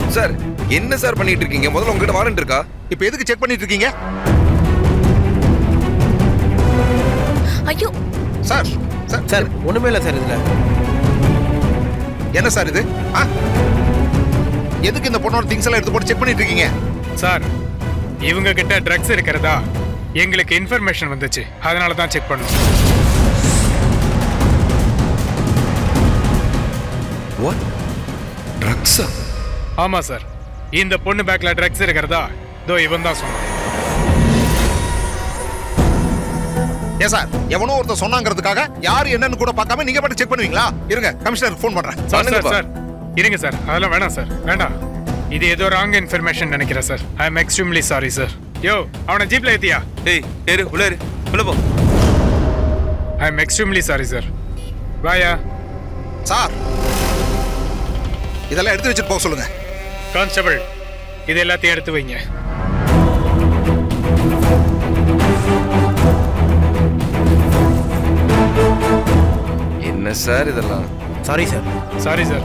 Sir என்ன sir பண்ணிட்டு இருக்கீங்க முதல்ல உங்ககிட்ட வாரண்ட் இருக்கா இப்போ எதுக்கு செக் பண்ணிட்டு இருக்கீங்க ஐயோ சார் சார் சார் ஒண்ணுமே இல்லை சார் இதுல என்ன சார் இது ஆ எதுக்கு இந்த பொண்ணோட திங்ஸ் எல்லாம் எடுத்து போட்டு செக் பண்ணிட்டு இருக்கீங்க சார் இவங்க கிட்ட ட்ரக்ஸ் இருக்கிறதா எங்களுக்கு இன்ஃபர்மேஷன் வந்துச்சு அதனால தான் செக் பண்ணோம் வாட் ட்ரக்ஸா ஆமா சார் இந்த பொண்ணு பேக்ல ட்ரக்ஸ் இருக்கிறதா இதோ இவன் தான் சொன்னான் ஏன் சார் எவனோ ஒருத்தர் சொன்னாங்கிறதுக்காக யார் என்னன்னு கூட பார்க்காம நீங்க பாட்டு செக் பண்ணுவீங்களா இருங்க கமிஷனருக்கு ஃபோன் பண்றேன் சார் சார் பண்ணுங்கப்பா. சார் இருங்க சார் அதெல்லாம் வேணாம் சார் வேண்டாம் இது ஏதோ ராங் இன்ஃபர்மேஷன் நினைக்கிறேன் sir I am extremely sorry sir யோ அவனை ஜீப்ல ஏத்தியா ஏய் ஏறு உள்ள ஏறு உள்ள போ I am extremely sorry sir வாயா சார் இதெல்லாம் எடுத்து வச்சுட்டு போக சொல்லுங்க கான்ஸ்டபிள் இது எல்லாத்தையும் எடுத்து வைங்க என்ன சார் இதெல்லாம் சாரி சார் சாரி சார்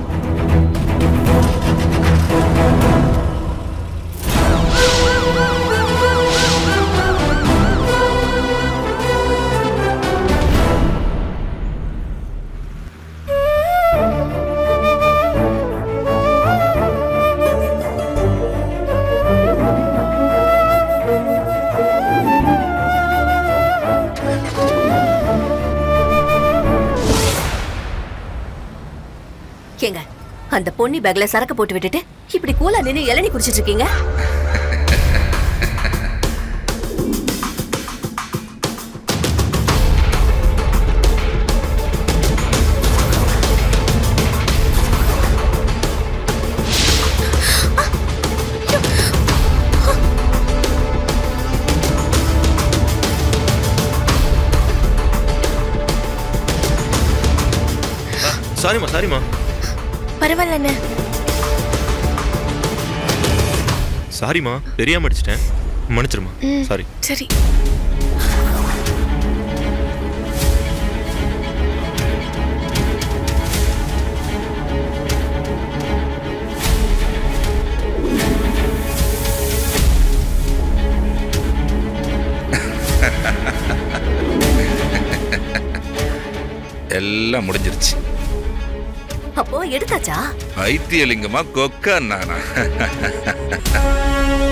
ஏங்க அந்த பொன்னி பேக்ல சரக்கு போட்டு விட்டுட்டு இப்படி கூலா நின்னு இளநீ குடிச்சிட்டு இருக்கீங்க சாரிம்மா சாரிம்மா பரவாயில்ல அண்ணே. சாரிம்மா தெரியாம அடிச்சிட்டேன் மன்னிச்சிருமா சாரி சரி எல்லாம் முடிஞ்சிருச்சு அப்போ எடுத்தாச்சா வைத்தியலிங்கமா கொக்கா நானா